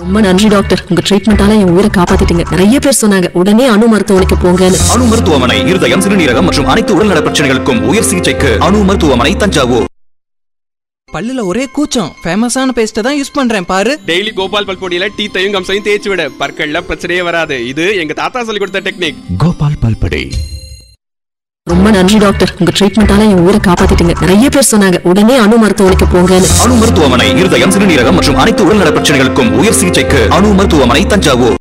ரொம்ப நன்றி டாக்டர் உங்க ட்ரீட்மெண்டால என் உயிரை காப்பாத்திட்டீங்க நிறைய பேர் சொன்னாங்க உடனே அணு மருத்துவமனைக்கு போங்கன்னு அணு மருத்துவமனை இருதயம் சிறுநீரகம் மற்றும் அனைத்து உடல்நல பிரச்சனைகளுக்கும் உயர் சிகிச்சைக்கு அணு மருத்துவமனை தஞ்சாவூர் பல்லுல ஒரே கூச்சம் ஃபேமஸான பேஸ்ட்டை தான் யூஸ் பண்றேன் பாரு டெய்லி கோபால் பல்பொடியில டீத்தையும் கம்சையும் தேய்ச்சி விட பற்கள்ல பிரச்சனையே வராது இது எங்க தாத்தா சொல்லி கொடுத்த டெக்னிக் கோபால் பல்படை ரொம்ப நன்றி டாக்டர் உங்க ட்ரீட்மெண்டால என் உயிரை காப்பாத்திட்டீங்க நிறைய பேர் சொன்னாங்க உடனே அணு மருத்துவமனைக்கு போங்கன்னு அணு மருத்துவமனை இருதயம் சிறுநீரகம் மற்றும் அனைத்து உடல்நல பிரச்சனைகளுக்கும் உயர் சிகிச்சைக்கு அணு மருத்துவமனை தஞ்சாவூர்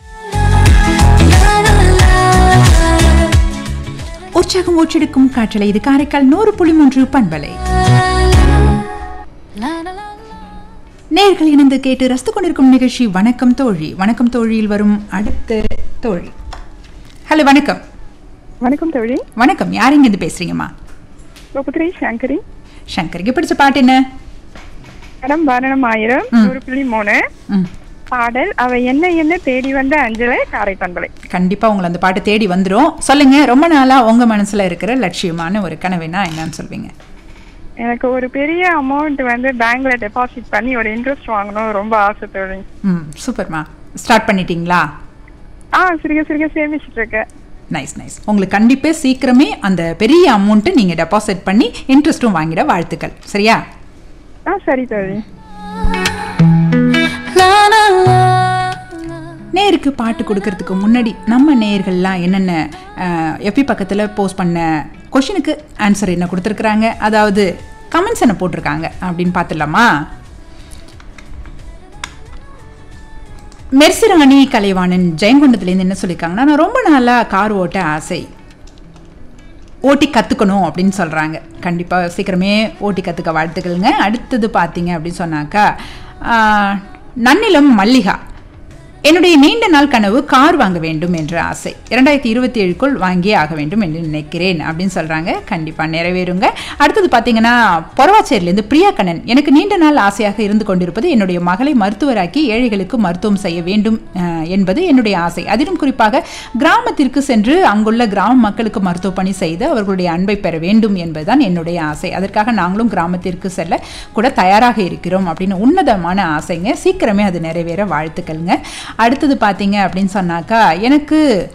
உற்சாகம் ஊற்றெடுக்கும் காற்றலை இது காரைக்கால் நூறு புள்ளி மூன்று பண்பலை நேர்கள் இணைந்து கேட்டு ரசித்துக் கொண்டிருக்கும் நிகழ்ச்சி வணக்கம் தோழி வணக்கம் தோழியில் வரும் அடுத்த தோழி ஹலோ வணக்கம் வணக்கம் தோழி வணக்கம் யார் இருந்து பேசுறீங்கம்மா கோபுத்திரி சங்கரி சங்கருக்கு பிடிச்ச பாட்டு என்ன படம் பாரணம் ஆயிரம் ம். நூறு புள்ளி மூணு ம், பாடல் அவ என்ன என்ன தேடி வந்த அஞ்சலை காரை பண்பலை கண்டிப்பா உங்களை அந்த பாட்டு தேடி வந்துரும் சொல்லுங்க ரொம்ப நாளா உங்க மனசுல இருக்கிற லட்சியமான ஒரு கனவுனா என்னன்னு சொல்வீங்க எனக்கு ஒரு பெரிய அமௌண்ட் வந்து பேங்க்ல டெபாசிட் பண்ணி ஒரு இன்ட்ரெஸ்ட் வாங்கணும் ரொம்ப ஆசை தோழி ம் சூப்பர்மா ஸ்டார்ட் பண்ணிட்டீங்களா ஆ சிறுக சிறுக சேமிச்சிட்டு இருக்கேன் நைஸ் நைஸ் உங்களுக்கு கண்டிப்பாக சீக்கிரமே அந்த பெரிய அமௌண்ட்டை நீங்கள் டெபாசிட் பண்ணி இன்ட்ரெஸ்ட்டும் வாங்கிட வாழ்த்துக்கள் சரியா ஆ சரி தோழி நேருக்கு பாட்டு கொடுக்கறதுக்கு முன்னாடி நம்ம நேயர்கள்லாம் என்னென்ன எப்பி பக்கத்தில் போஸ்ட் பண்ண கொஷினுக்கு ஆன்சர் என்ன கொடுத்துருக்குறாங்க அதாவது கமெண்ட்ஸ் என்ன போட்டிருக்காங்க அப்படின்னு பார்த்துடலாமா மெர்சிராணி கலைவாணன் ஜெயங்கொண்டத்துலேருந்து என்ன சொல்லியிருக்காங்கன்னா நான் ரொம்ப நாளாக கார் ஓட்ட ஆசை ஓட்டி கற்றுக்கணும் அப்படின்னு சொல்கிறாங்க கண்டிப்பாக சீக்கிரமே ஓட்டி கற்றுக்க வாழ்த்துக்கள்ங்க அடுத்தது பார்த்தீங்க அப்படின்னு சொன்னாக்கா ஆஹ், நன்னிலம் மல்லிகா என்னுடைய நீண்ட நாள் கனவு கார் வாங்க வேண்டும் என்ற ஆசை இரண்டாயிரத்தி இருபத்தி ஏழுக்குள் வாங்கியே ஆக வேண்டும் என்று நினைக்கிறேன் அப்படின்னு சொல்கிறாங்க கண்டிப்பாக நிறைவேறுங்க அடுத்தது பார்த்தீங்கன்னா பொறவாச்சேரியிலேருந்து பிரியா கண்ணன் எனக்கு நீண்ட நாள் ஆசையாக இருந்து கொண்டிருப்பது என்னுடைய மகளை மருத்துவராக்கி ஏழைகளுக்கு மருத்துவம் செய்ய வேண்டும் அஹ், என்பது என்னுடைய ஆசை அதிலும் குறிப்பாக கிராமத்திற்கு சென்று அங்குள்ள கிராம மக்களுக்கு மருத்துவ பணி செய்து அவர்களுடைய அன்பை பெற வேண்டும் என்பதுதான் என்னுடைய ஆசை அதற்காக நாங்களும் கிராமத்திற்கு செல்ல கூட தயாராக இருக்கிறோம் அப்படின்னு உன்னதமான ஆசைங்க சீக்கிரமே அது நிறைவேற வாழ்த்துக்கள்ங்க அடுத்தது பார்த்தீங்க அப்படின்னு சொன்னாக்கா எனக்கு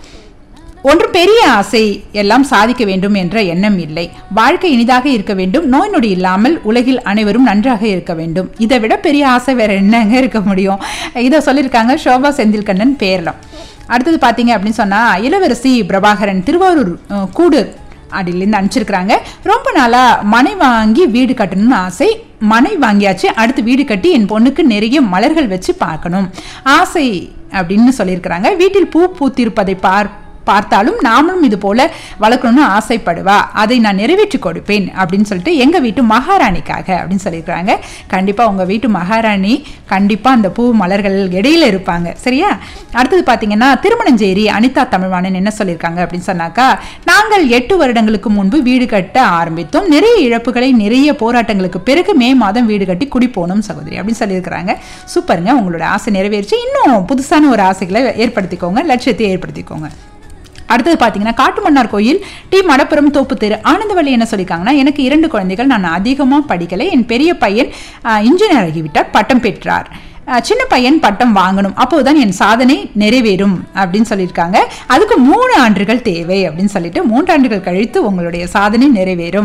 ஒன்று பெரிய ஆசை எல்லாம் சாதிக்க வேண்டும் என்ற எண்ணம் இல்லை வாழ்க்கை இனிதாக இருக்க வேண்டும் நோய் நொடி இல்லாமல் உலகில் அனைவரும் நன்றாக இருக்க வேண்டும் இதை விட பெரிய ஆசை வேற என்னங்க இருக்க முடியும் இதை சொல்லியிருக்காங்க சோபா செந்தில்கண்ணன் பேரலாம் அடுத்தது பார்த்தீங்க அப்படின்னு சொன்னா இளவரசி பிரபாகரன் திருவாரூர் அஹ், கூடூர் அடியிலேருந்து அனுப்பிச்சிருக்கிறாங்க ரொம்ப நாளாக மனை வாங்கி வீடு கட்டணும்னு ஆசை மனை வாங்கியாச்சு அடுத்து வீடு கட்டி என் பொண்ணுக்கு நிறைய மலர்கள் வச்சு பார்க்கணும் ஆசை அப்படின்னு சொல்லியிருக்கிறாங்க வீட்டில் பூ பூத்திருப்பதை பார் பார்த்தாலும் நாமளும் இது போல வளர்க்கணும்னு ஆசைப்படுவா அதை நான் நிறைவேற்றி கொடுப்பேன் அப்படின்னு சொல்லிட்டு எங்க வீட்டு மகாராணிக்காக அப்படின்னு சொல்லியிருக்கிறாங்க கண்டிப்பா உங்க வீட்டு மகாராணி கண்டிப்பா அந்த பூ மலர்கள் இடையில இருப்பாங்க சரியா அடுத்தது பாத்தீங்கன்னா திருமணஞ்சேரி அனிதா தமிழ்வாணன் என்ன சொல்லியிருக்காங்க அப்படின்னு சொன்னாக்கா நாங்கள் எட்டு வருடங்களுக்கு முன்பு வீடு கட்ட ஆரம்பித்தோம் நிறைய இழப்புகளை நிறைய போராட்டங்களுக்கு பிறகு மே மாதம் வீடு கட்டி குடி போனோம் சகோதரி அப்படின்னு சொல்லியிருக்கிறாங்க சூப்பருங்க உங்களோட ஆசை நிறைவேறிச்சு இன்னும் புதுசான ஒரு ஆசைகளை ஏற்படுத்திக்கோங்க லட்சியத்தை ஏற்படுத்திக்கோங்க அடுத்தது பார்த்தீங்கன்னா காட்டுமன்னார் கோயில் டி மடப்புரம் தோப்பு தெரு ஆனந்தவள்ளி என்ன சொல்லியிருக்காங்கன்னா எனக்கு இரண்டு குழந்தைகள் நான் அதிகமாக படிக்கலை என் பெரிய பையன் இன்ஜினியர் ஆகிவிட்டார் பட்டம் பெற்றார் அஹ், சின்ன பையன் பட்டம் வாங்கணும் அப்போதுதான் என் சாதனை நிறைவேறும் அப்படின்னு சொல்லியிருக்காங்க அதுக்கு மூணு ஆண்டுகள் தேவை அப்படின்னு சொல்லிட்டு மூன்று ஆண்டுகள் கழித்து உங்களுடைய சாதனை நிறைவேறும்